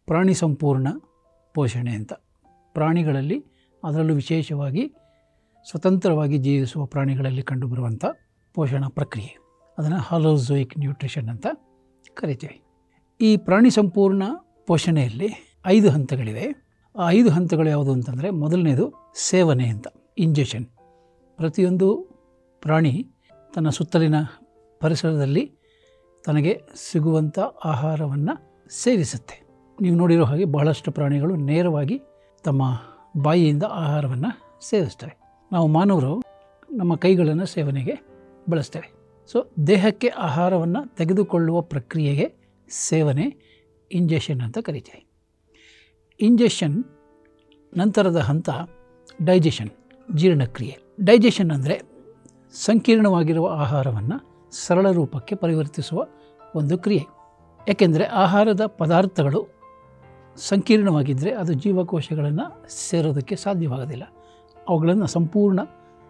ಪ್ರಾಣಿ ಸಂಪೂರ್ಣ ಪೋಷಣೆ ಅಂತ ಪ್ರಾಣಿಗಳಲ್ಲಿ ಅದರಲ್ಲೂ ವಿಶೇಷವಾಗಿ ಸ್ವತಂತ್ರವಾಗಿ ಜೀವಿಸುವ ಪ್ರಾಣಿಗಳಲ್ಲಿ ಕಂಡುಬರುವಂಥ ಪೋಷಣಾ ಪ್ರಕ್ರಿಯೆ ಅದನ್ನು ಹಾಲೋಝೋಯಿಕ್ ನ್ಯೂಟ್ರಿಷನ್ ಅಂತ ಕರಿತೀವಿ ಈ ಪ್ರಾಣಿ ಸಂಪೂರ್ಣ ಪೋಷಣೆಯಲ್ಲಿ ಐದು ಹಂತಗಳಿವೆ ಆ ಐದು ಹಂತಗಳು ಯಾವುದು ಅಂತಂದರೆ ಮೊದಲನೇದು ಸೇವನೆ ಅಂತ ಇಂಜೆಷನ್ ಪ್ರತಿಯೊಂದು ಪ್ರಾಣಿ ತನ್ನ ಸುತ್ತಲಿನ ಪರಿಸರದಲ್ಲಿ ತನಗೆ ಸಿಗುವಂಥ ಆಹಾರವನ್ನು ಸೇವಿಸುತ್ತೆ ನೀವು ನೋಡಿರೋ ಹಾಗೆ ಬಹಳಷ್ಟು ಪ್ರಾಣಿಗಳು ನೇರವಾಗಿ ತಮ್ಮ ಬಾಯಿಯಿಂದ ಆಹಾರವನ್ನು ಸೇವಿಸ್ತವೆ ನಾವು ಮಾನವರು ನಮ್ಮ ಕೈಗಳನ್ನು ಸೇವನೆಗೆ ಬಳಸ್ತೇವೆ ಸೊ ದೇಹಕ್ಕೆ ಆಹಾರವನ್ನು ತೆಗೆದುಕೊಳ್ಳುವ ಪ್ರಕ್ರಿಯೆಗೆ ಸೇವನೆ ಇಂಜೆಷನ್ ಅಂತ ಕರಿತೀವಿ ಇಂಜೆಷನ್ ನಂತರದ ಹಂತ ಡೈಜೆಷನ್ ಜೀರ್ಣಕ್ರಿಯೆ ಡೈಜೆಷನ್ ಅಂದರೆ ಸಂಕೀರ್ಣವಾಗಿರುವ ಆಹಾರವನ್ನು ಸರಳ ರೂಪಕ್ಕೆ ಪರಿವರ್ತಿಸುವ ಒಂದು ಕ್ರಿಯೆ ಏಕೆಂದರೆ ಆಹಾರದ ಪದಾರ್ಥಗಳು ಸಂಕೀರ್ಣವಾಗಿದ್ದರೆ ಅದು ಜೀವಕೋಶಗಳನ್ನು ಸೇರೋದಕ್ಕೆ ಸಾಧ್ಯವಾಗೋದಿಲ್ಲ ಅವುಗಳನ್ನು ಸಂಪೂರ್ಣ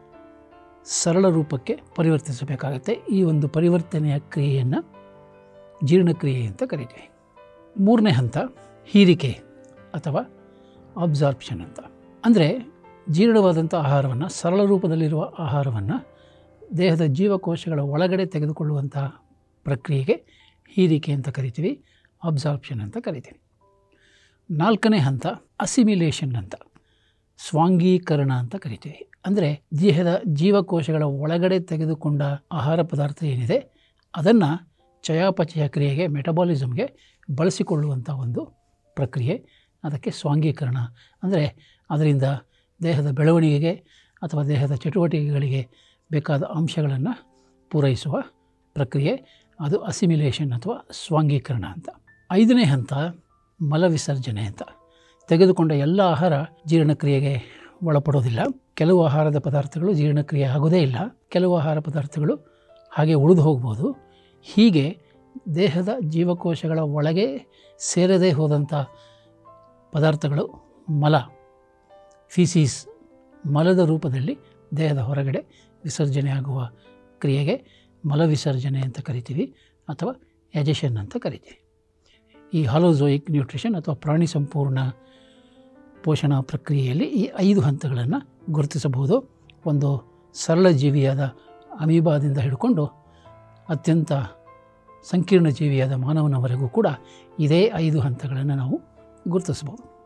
ಸರಳ ರೂಪಕ್ಕೆ ಪರಿವರ್ತಿಸಬೇಕಾಗತ್ತೆ ಈ ಒಂದು ಪರಿವರ್ತನೆಯ ಕ್ರಿಯೆಯನ್ನು ಜೀರ್ಣಕ್ರಿಯೆ ಅಂತ ಕರಿತೀವಿ ಮೂರನೇ ಹಂತ ಹೀರಿಕೆ ಅಥವಾ ಅಬ್ಸಾರ್ಪ್ಷನ್ ಅಂತ ಅಂದರೆ ಜೀರ್ಣವಾದಂಥ ಆಹಾರವನ್ನು ಸರಳ ರೂಪದಲ್ಲಿರುವ ಆಹಾರವನ್ನು ದೇಹದ ಜೀವಕೋಶಗಳ ಒಳಗಡೆ ತೆಗೆದುಕೊಳ್ಳುವಂತಹ ಪ್ರಕ್ರಿಯೆಗೆ ಹೀರಿಕೆ ಅಂತ ಕರಿತೀವಿ ಅಬ್ಸಾರ್ಪ್ಷನ್ ಅಂತ ಕರಿತೀವಿ ನಾಲ್ಕನೇ ಹಂತ ಅಸಿಮಿಲೇಷನ್ ಅಂತ ಸ್ವಾಂಗೀಕರಣ ಅಂತ ಕರಿತೀವಿ ಅಂದರೆ ದೇಹದ ಜೀವಕೋಶಗಳ ಒಳಗಡೆ ತೆಗೆದುಕೊಂಡ ಆಹಾರ ಪದಾರ್ಥ ಏನಿದೆ ಅದನ್ನು ಚಯಾಪಚಯ ಕ್ರಿಯೆಗೆ ಮೆಟಬಾಲಿಸಮ್ಗೆ ಬಳಸಿಕೊಳ್ಳುವಂಥ ಒಂದು ಪ್ರಕ್ರಿಯೆ ಅದಕ್ಕೆ ಸ್ವಾಂಗೀಕರಣ ಅಂದರೆ ಅದರಿಂದ ದೇಹದ ಬೆಳವಣಿಗೆಗೆ ಅಥವಾ ದೇಹದ ಚಟುವಟಿಕೆಗಳಿಗೆ ಬೇಕಾದ ಅಂಶಗಳನ್ನು ಪೂರೈಸುವ ಪ್ರಕ್ರಿಯೆ ಅದು ಅಸಿಮಿಲೇಷನ್ ಅಥವಾ ಸ್ವಾಂಗೀಕರಣ ಅಂತ ಐದನೇ ಹಂತ ಮಲವಿಸರ್ಜನೆ ಅಂತ ತೆಗೆದುಕೊಂಡ ಎಲ್ಲ ಆಹಾರ ಜೀರ್ಣಕ್ರಿಯೆಗೆ ಒಳಪಡೋದಿಲ್ಲ ಕೆಲವು ಆಹಾರದ ಪದಾರ್ಥಗಳು ಜೀರ್ಣಕ್ರಿಯೆ ಆಗೋದೇ ಇಲ್ಲ ಕೆಲವು ಆಹಾರ ಪದಾರ್ಥಗಳು ಹಾಗೆ ಉಳಿದು ಹೋಗ್ಬೋದು ಹೀಗೆ ದೇಹದ ಜೀವಕೋಶಗಳ ಒಳಗೆ ಸೇರದೇ ಹೋದಂಥ ಪದಾರ್ಥಗಳು ಮಲ ಫೀಸೀಸ್ ಮಲದ ರೂಪದಲ್ಲಿ ದೇಹದ ಹೊರಗಡೆ ವಿಸರ್ಜನೆ ಆಗುವ ಕ್ರಿಯೆಗೆ ಮಲವಿಸರ್ಜನೆ ಅಂತ ಕರಿತೀವಿ ಅಥವಾ ಎಜೆಷನ್ ಅಂತ ಕರಿತೀವಿ ಈ ಹಾಲೋಝೋಯಿಕ್ ನ್ಯೂಟ್ರಿಷನ್ ಅಥವಾ ಪ್ರಾಣಿ ಸಂಪೂರ್ಣ ಪೋಷಣಾ ಪ್ರಕ್ರಿಯೆಯಲ್ಲಿ ಈ ಐದು ಹಂತಗಳನ್ನು ಗುರುತಿಸಬಹುದು ಒಂದು ಸರಳ ಜೀವಿಯಾದ ಅಮೀಬಾದಿಂದ ಹಿಡ್ಕೊಂಡು ಅತ್ಯಂತ ಸಂಕೀರ್ಣ ಜೀವಿಯಾದ ಮಾನವನವರೆಗೂ ಕೂಡ ಇದೇ ಐದು ಹಂತಗಳನ್ನು ನಾವು ಗುರುತಿಸ್ಬೋದು